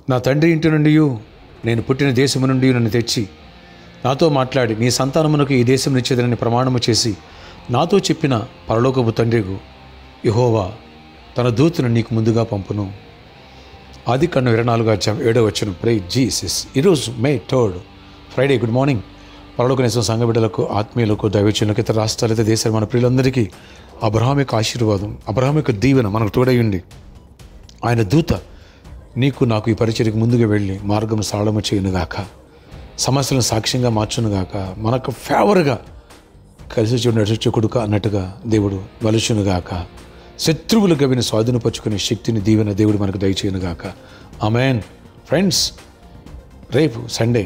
నా తండ్రి ఇంటి నుండి నేను పుట్టిన దేశము నుండి నన్ను తెచ్చి నాతో మాట్లాడి నీ సంతానమునకు ఈ దేశం నిచ్చేదని ప్రమాణము చేసి నాతో చెప్పిన పరలోకపు తండ్రికు యహోవా తన దూతను నీకు ముందుగా పంపును ఆది కన్ను ఇరవై నాలుగు అధ్యాయం ఏడో వచ్చిన ప్రే జీసస్ ఈరోజు May third Friday good morning పరలోకనేశ్వర సంఘ బిడ్డలకు ఆత్మీయులకు దైవచనులకు ఇతర రాష్ట్రాలు ఇతర దేశాలు మన ప్రియులందరికీ అబ్రహాం యొక్క ఆశీర్వాదం అబ్రహాం యొక్క దీవెన మనకు తోడయ్యండి ఆయన దూత నీకు నాకు ఈ పరిచర్యకు ముందుగా వెళ్ళి మార్గం సరళము చేయనుగాక సమస్యలను సాక్ష్యంగా మార్చునుగాక మనకు ఫేవర్గా కలిసి చూడు నడిచే కొడుక అన్నట్టుగా దేవుడు వలుచునుగాక శత్రువులు గవిన స్వాధీనపరుచుకునే శక్తిని దీవెన దేవుడు మనకు దయచేయనుగాక ఆమెన్ ఫ్రెండ్స్ రేపు సండే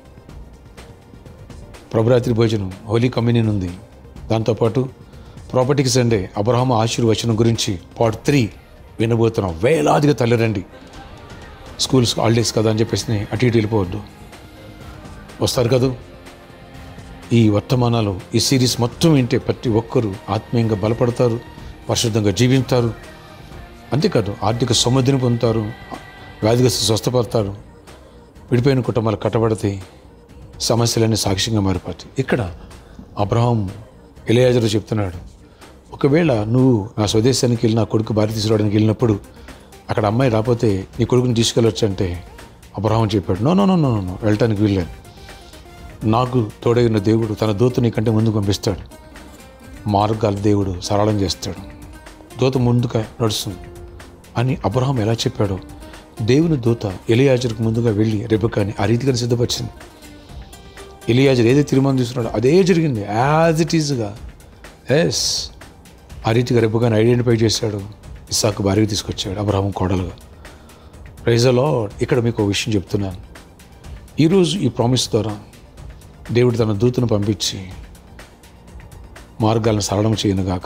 ప్రభురాత్రి భోజనం హోలీ కమ్యూనియన్ ఉంది దాంతోపాటు ప్రాపర్టీకి సండే అబ్రహాం ఆశీర్వచనం గురించి పార్ట్ త్రీ వినబోతున్నాం వేలాదిగా తల్లిరండి స్కూల్స్ హాలిడేస్ కదా అని చెప్పేసి అటు ఇటు వెళ్ళిపోవద్దు వస్తారు కదూ ఈ వర్తమానాలు ఈ సిరీస్ మొత్తం వింటే ప్రతి ఒక్కరూ ఆత్మీయంగా బలపడతారు పరిశుద్ధంగా జీవిస్తారు అంతేకాదు ఆర్థిక సమృద్ధిని పొందుతారు వ్యాధిగ్రస్తు స్వస్థపడతారు విడిపోయిన కుటుంబాలు కట్టబడతాయి సమస్యలన్నీ సాక్ష్యంగా మారిపోతాయి ఇక్కడ అబ్రహాం ఇలయాజరు చెప్తున్నాడు ఒకవేళ నువ్వు నా స్వదేశానికి వెళ్ళి నా కొడుకు భార్య తీసుకురావడానికి వెళ్ళినప్పుడు అక్కడ అమ్మాయి రాకపోతే నీ కొడుకుని తీసుకెళ్ళొచ్చు అంటే అబ్రహాం చెప్పాడు no no no no no వెళ్ళటానికి వీల్లేదు నాకు తోడైన దేవుడు తన దూత నీకంటే ముందు పంపిస్తాడు మార్గాలు దేవుడు సరళం చేస్తాడు దూత ముందుగా నడుస్తుంది అని అబ్రహాం ఎలా చెప్పాడో దేవుని దూత ఎలియాజర్కు ముందుగా వెళ్ళి రెబకాని ఆ రీతిగా సిద్ధపరిచింది ఎలియాజర్ ఏదైతే తీర్మానం తీసుకున్నాడో అదే జరిగింది యాజ్ ఇట్ ఈజ్గా ఎస్ ఆ రీతిగా రెబ్బగాని ఐడెంటిఫై చేశాడు ఇస్సాకు భార్యగా తీసుకొచ్చాడు అబ్రహాం కోడలుగా ప్రైజ్ లార్డ్ ఇక్కడ మీకు ఒక విషయం చెప్తున్నాను ఈరోజు ఈ ప్రామిస్ ద్వారా దేవుడు తన దూతను పంపించి మార్గాలను సరళం చేయనుగాక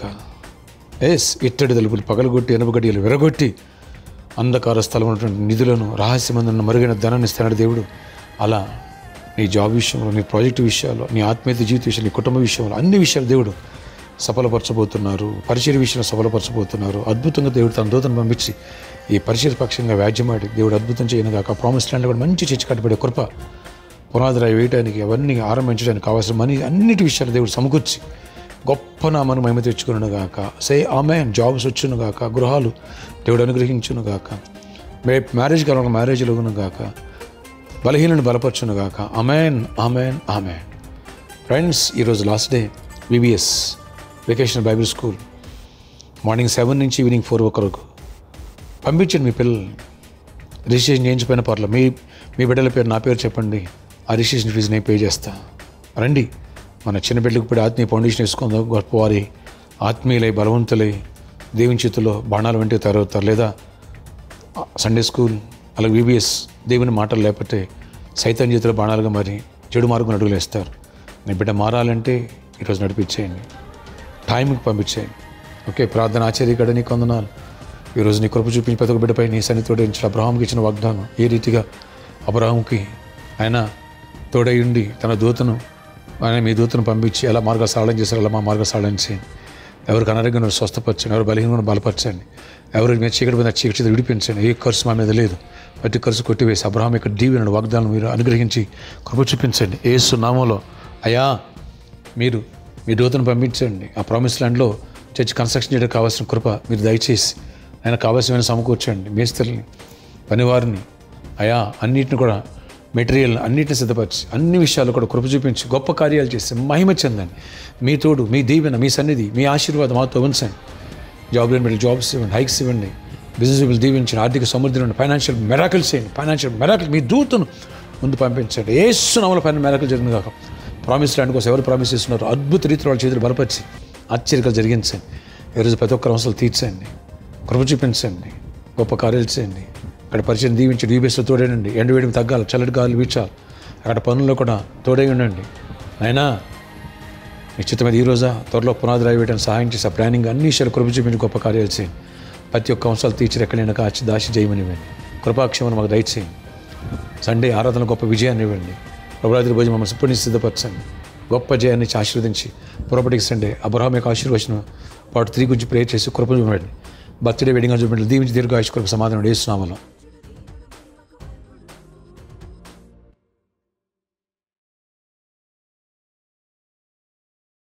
ఎస్ ఇత్తడి తలుపులు పగలగొట్టి ఎనపగడ్డీలు విరగొట్టి అంధకార స్థలం ఉన్నటువంటి నిధులను రహస్యమందున్న మరుగైన ధనాన్ని ఇస్తాడు దేవుడు అలా నీ జాబ్ విషయంలో నీ ప్రాజెక్టు విషయాల్లో నీ ఆత్మీయత జీవిత విషయంలో నీ కుటుంబ విషయంలో అన్ని విషయాలు దేవుడు సఫలపరచబోతున్నారు పరిచయ విషయంలో సఫలపరచబోతున్నారు అద్భుతంగా దేవుడు తన దూతను పంపించి ఈ పరిచయ పక్షంగా వ్యాజ్యమాడి దేవుడు అద్భుతం చేయను కాక ప్రామిస్ ల్యాండ్ కూడా మంచి చర్చి కట్టబడే కృప పునాదిరాయి వేయడానికి అవన్నీ ఆరంభించడానికి కావాల్సిన మనీ అన్నిటి విషయాలు దేవుడు సమకూర్చి గొప్ప నామను మహిమ తెచ్చుకును గాక సే ఆమె జాబ్స్ వచ్చును గాక గృహాలు దేవుడు అనుగ్రహించును గాక మే మ్యారేజ్ కాలం మ్యారేజ్లు గాక బలహీనను బలపరచును గాక అమెన్ ఆమెన్ ఆమెన్ ఫ్రెండ్స్ ఈరోజు last day V B S vocational Bible school morning seven నుంచి ఈవినింగ్ ఫోర్ వరకు పంపించండి మీ పిల్లల్ని రిజిస్ట్రేషన్ చేయించిపోయిన పర్లేదు మీ మీ బిడ్డల పేరు నా పేరు చెప్పండి ఆ రిజిస్ట్రేషన్ ఫీజు నేను పే చేస్తా రండి మన చిన్న బిడ్డలకు ఇప్పుడు ఆత్మీయ ఫౌండేషన్ వేసుకుందాం గొప్పవారి ఆత్మీయులై బలవంతులై దేవుని చేతిలో బాణాలు వెంటే తయారవుతారు లేదా సండే స్కూల్ అలాగే విబిఎస్ దేవుని మాటలు లేకపోతే సైతం చేతిలో బాణాలుగా మరి చెడు మార్గం అడుగులు వేస్తారు నీ బిడ్డ మారాలంటే ఈరోజు నడిపించేయండి టైంకి పంపించేయండి ఓకే ప్రార్థన ఆశ్చర్యకడ నీ కొందనాలు ఈరోజు నీ కృప చూపించి ప్రతి ఒక్క బిడ్డపై నీ సన్నిధితోడే ఇచ్చిన అబ్రహాంకి ఇచ్చిన వాగ్దానం ఏ రీతిగా అబ్రహాంకి ఆయన తోడై ఉండి తన దూతను ఆయన మీ దూతను పంపించి ఎలా మార్గ సరళం చేశారు అలా మా మార్గ సరళం చేయండి ఎవరికి అనారోగ్యం స్వస్థపరచండి ఎవరు బలహీనంగా బలపరచండి ఎవరికి మీద చీకటి మీద చీకటి చేత విడిపించండి ఏ ఖర్చు మా మీద లేదు ప్రతి ఖర్చు కొట్టివేసి అబ్రహాం యొక్క దీవెన వాగ్దానం మీరు అనుగ్రహించి కృప చూపించండి ఏసు నామంలో అయా మీరు మీ దూతను పంపించండి ఆ ప్రామిస్ ల్యాండ్లో చర్చ్ కన్స్ట్రక్షన్ చేయడానికి కావాల్సిన కృప మీరు దయచేసి ఆయన కావాల్సిన సమకూర్చండి మేస్త్రుల్ని పనివారిని అయా అన్నిటిని కూడా మెటీరియల్ అన్నిటిని సిద్ధపరిచి అన్ని విషయాలు కూడా కృప చూపించి గొప్ప కార్యాలు చేసి మహిమ చెందండి మీ తోడు మీ దీవెన మీ సన్నిధి మీ ఆశీర్వాదం మాతో ఉంచండి జాబ్ లేని బిడ్డలు జాబ్స్ ఇవ్వండి హైక్స్ ఇవ్వండి బిజినెస్ బిల్ దీవించండి ఆర్థిక సమృద్ధి ఇవ్వండి ఫైనాన్షియల్ మెరాకిల్స్ చేయండి ఫైనాన్షియల్ మెరాకిల్ మీ దూతను ముందు పంపించండి ఏసునామల పైన మెరాకిల్ జరిగింది కాక ప్రామిస్ ల్యాండ్ కోసం ఎవరు ప్రామిస్ చేస్తున్నారు అద్భుత రీతిలో వాళ్ళ చేతులు బలపరిచి ఆశ్చర్యకాలు జరిగించండి ఈరోజు ప్రతి ఒక్కరు అవసరాలు తీర్చండి కృప చూపించండి గొప్ప కార్యాలు చేయండి అక్కడ పరిచయం దీవించి డీబీఎస్లో తోడేనండి ఎండ వేడికి తగ్గాలి చల్లటి గాలి వీచాలి అక్కడ పనుల్లో కూడా తోడే ఉండండి అయినా నిశ్చితమైన ఈ రోజా త్వరలో పునాది రాయి వేయడానికి సహాయం చేసి ఆ ప్లానింగ్ అన్ని విషయాలు కృప చూపించి గొప్ప కార్యాలు చేయండి ప్రతి ఒక్క అంశాలు తీర్చి ఎక్కడైనా కాచి దాచి చేయమని ఇవ్వండి కృపాక్షేమం మాకు దయచేయండి సండే ఆరాధన గొప్ప విజయాన్ని ఇవ్వండి ప్రభురాత్రి భోజనం మమ్మల్ని సుప్పటి సిద్ధపరచండి గొప్ప జయాన్ని ఇచ్చి ఆశీర్వదించి పురపటికి సండే అబ్రహాం యొక్క ఆశీర్వచనం పాటు తిరిగి గురించి ప్రేర్ చేసి కృప చూపండి బర్త్డే వెడ్డింగ్ చూపండి దీవించి దీర్ఘ ఆయుష్ కొరకు సమాధానం వేస్తున్నామలో